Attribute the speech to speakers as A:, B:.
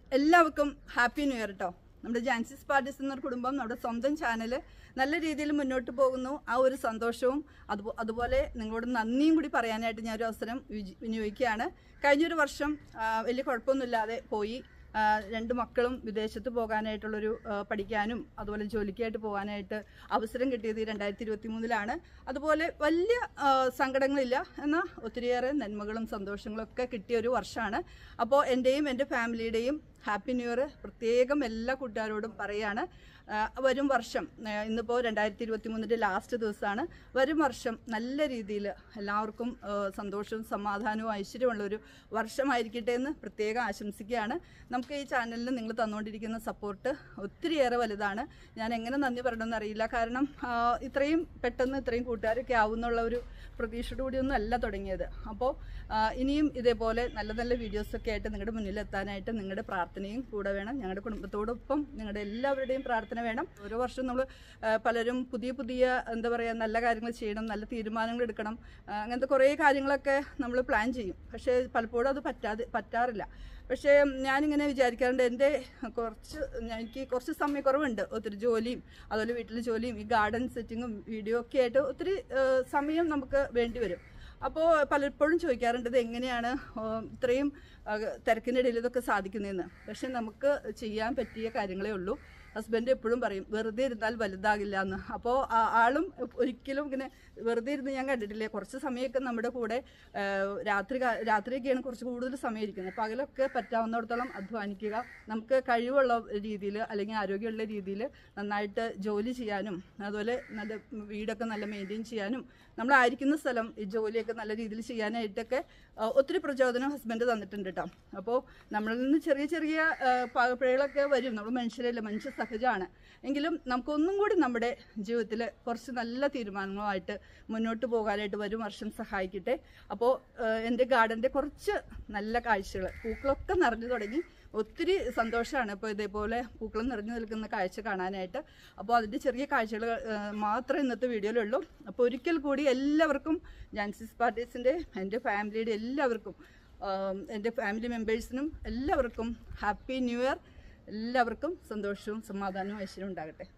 A: എല്ലാവർക്കും happy new year കേട്ടോ നമ്മുടെ ജാൻസിസ് പാർട്ടീസ് എന്നൊരു കുടുംബം നമ്മുടെ സ്വന്തം ചാനൽ നല്ല രീതിയിൽ മുന്നോട്ട് പോകുന്നു ആ ഒരു സന്തോഷവും അതുപോ അതുപോലെ നിങ്ങളോട് നന്ദിയും കൂടി പറയാനായിട്ട് ഞാൻ ഒരു അവസരം വിജി- വിനിയോഗിക്കുകയാണ് കഴിഞ്ഞൊരു വർഷം ആ, വലിയ കുഴപ്പമൊന്നുമില്ലാതെ പോയി ആ, രണ്ട് മക്കളും വിദേശത്ത് പോകാനായിട്ടുള്ളൊരു ആ, പഠിക്കാനും അതുപോലെ ജോലിക്കായിട്ട് പോകാനായിട്ട് അവസരം കിട്ടിയത് ഈ രണ്ടായിരത്തി ഇരുപത്തി മൂന്നിലാണ് അതുപോലെ വലിയ ആ, സങ്കടങ്ങളില്ല എന്നാൽ ഒത്തിരിയേറെ നന്മകളും സന്തോഷങ്ങളും ഒക്കെ കിട്ടിയ ഒരു വർഷമാണ് അപ്പോൾ എൻ്റെയും എൻ്റെ ഫാമിലിയുടെയും ഹാപ്പി ന്യൂ ഇയർ പ്രത്യേകം എല്ലാ കൂട്ടുകാരോടും പറയാണ് ആ, വരും വർഷം ആ, ഇന്നിപ്പോൾ രണ്ടായിരത്തി ഇരുപത്തി മൂന്നിൻ്റെ ലാസ്റ്റ് ദിവസമാണ് വരും വർഷം നല്ല രീതിയിൽ എല്ലാവർക്കും ആ, സന്തോഷവും സമാധാനവും ഐശ്വര്യമുള്ള ഒരു വർഷമായിരിക്കട്ടെ എന്ന് പ്രത്യേകം ആശംസിക്കുകയാണ് നമുക്ക് ഈ ചാനലിൽ നിങ്ങൾ തന്നുകൊണ്ടിരിക്കുന്ന സപ്പോർട്ട് ഒത്തിരിയേറെ വലുതാണ് ഞാൻ എങ്ങനെ നന്ദി പറയണമെന്ന് അറിയില്ല കാരണം ആ, ഇത്രയും പെട്ടെന്ന് ഇത്രയും കൂട്ടുകാരൊക്കെ ആവുന്നുള്ള ഒരു പ്രതീക്ഷയോട് കൂടിയൊന്നും അല്ല തുടങ്ങിയത് അപ്പോൾ ഇനിയും ഇതേപോലെ നല്ല നല്ല വീഡിയോസൊക്കെ ആയിട്ട് നിങ്ങളുടെ മുന്നിൽ എത്താനായിട്ട് നിങ്ങളുടെ പ്രാർത്ഥനയും കൂടെ വേണം ഞങ്ങളുടെ കുടുംബത്തോടൊപ്പം നിങ്ങളുടെ എല്ലാവരുടെയും പ്രാർത്ഥന വേണം ഓരോ വർഷവും നമ്മൾ പലരും പുതിയ പുതിയ എന്താ പറയുക നല്ല കാര്യങ്ങൾ ചെയ്യണം നല്ല തീരുമാനങ്ങൾ എടുക്കണം ആ, അങ്ങനത്തെ കുറേ കാര്യങ്ങളൊക്കെ നമ്മൾ പ്ലാൻ ചെയ്യും പക്ഷേ പലപ്പോഴും അത് പറ്റാതെ പറ്റാറില്ല പക്ഷേ ഞാനിങ്ങനെ വിചാരിക്കാറുണ്ട് എൻ്റെ കുറച്ച് ഞാൻ- എനിക്ക് കുറച്ച് സമയക്കുറവുണ്ട് ഒത്തിരി ജോലിയും അതുപോലെ വീട്ടിലെ ജോലിയും ഈ ഗാർഡൻ സെറ്റിങ്ങും വീഡിയോ ഒക്കെ ആയിട്ട് ഒത്തിരി ആ, സമയം നമുക്ക് വേണ്ടി വരും അപ്പോൾ പലപ്പോഴും ചോദിക്കാറുണ്ട് ഇത് എങ്ങനെയാണ് ആ, ഇത്രയും ആ, തിരക്കിനിടയിൽ ഇതൊക്കെ സാധിക്കുന്നതെന്ന് പക്ഷെ നമുക്ക് ചെയ്യാൻ പറ്റിയ കാര്യങ്ങളേ ഉള്ളൂ ഹസ്ബൻഡ് എപ്പോഴും പറയും വെറുതെ ഇരുന്നാൽ വലുതാകില്ല എന്ന് അപ്പോൾ ആളും ഒരിക്കലും ഇങ്ങനെ വെറുതെ ഇരുന്ന് ഞാൻ കണ്ടിട്ടില്ല കുറച്ച് സമയമൊക്കെ നമ്മുടെ കൂടെ ആ, രാത്രി കാ- രാത്രിയൊക്കെയാണ് കുറച്ച് കൂടുതൽ സമയം ഇരിക്കുന്നത് പകലൊക്കെ പറ്റാവുന്നിടത്തോളം അധ്വാനിക്കുക നമുക്ക് കഴിവുള്ള രീതിയിൽ അല്ലെങ്കിൽ ആരോഗ്യമുള്ള രീതിയിൽ നന്നായിട്ട് ജോലി ചെയ്യാനും അതുപോലെ നല്ല വീടൊക്കെ നല്ല മെയിൻറ്റെയിൻ ചെയ്യാനും നമ്മളായിരിക്കുന്ന സ്ഥലം ഈ ജോലിയൊക്കെ നല്ല രീതിയിൽ ചെയ്യാനായിട്ടൊക്കെ ആ, ഒത്തിരി പ്രചോദനം ഹസ്ബൻഡ് തന്നിട്ടുണ്ട് കേട്ടോ അപ്പോൾ നമ്മളിൽ നിന്ന് ചെറിയ ചെറിയ ആ, പ- പിഴകളൊക്കെ വരും നമ്മൾ മനുഷ്യരല്ല മനുഷ്യ സഹജമാണ് എങ്കിലും നമുക്കൊന്നും കൂടി നമ്മുടെ ജീവിതത്തിൽ കുറച്ച് നല്ല തീരുമാനങ്ങളുമായിട്ട് മുന്നോട്ട് പോകാനായിട്ട് വരും വർഷം സഹായിക്കട്ടെ അപ്പോൾ എൻ്റെ ഗാർഡൻ്റെ കുറച്ച് നല്ല കാഴ്ചകൾ പൂക്കളൊക്കെ നിറഞ്ഞു തുടങ്ങി ഒത്തിരി സന്തോഷമാണ് ഇപ്പോൾ ഇതേപോലെ പൂക്കൾ നിറഞ്ഞു നിൽക്കുന്ന കാഴ്ച കാണാനായിട്ട് അപ്പോൾ അതിൻ്റെ ചെറിയ കാഴ്ചകൾ മാത്രമേ ഇന്നത്തെ വീഡിയോയിലുള്ളൂ അപ്പോൾ ഒരിക്കൽ കൂടി എല്ലാവർക്കും ജാൻസിസ് പാർട്ടീസിൻ്റെ എൻ്റെ ഫാമിലിയുടെ എല്ലാവർക്കും ആം, എൻ്റെ ഫാമിലി മെമ്പേഴ്സിനും എല്ലാവർക്കും ഹാപ്പി ന്യൂ ഇയർ എല്ലാവർക്കും സന്തോഷവും സമാധാനവും ഐശ്വര്യവും ഉണ്ടാകട്ടെ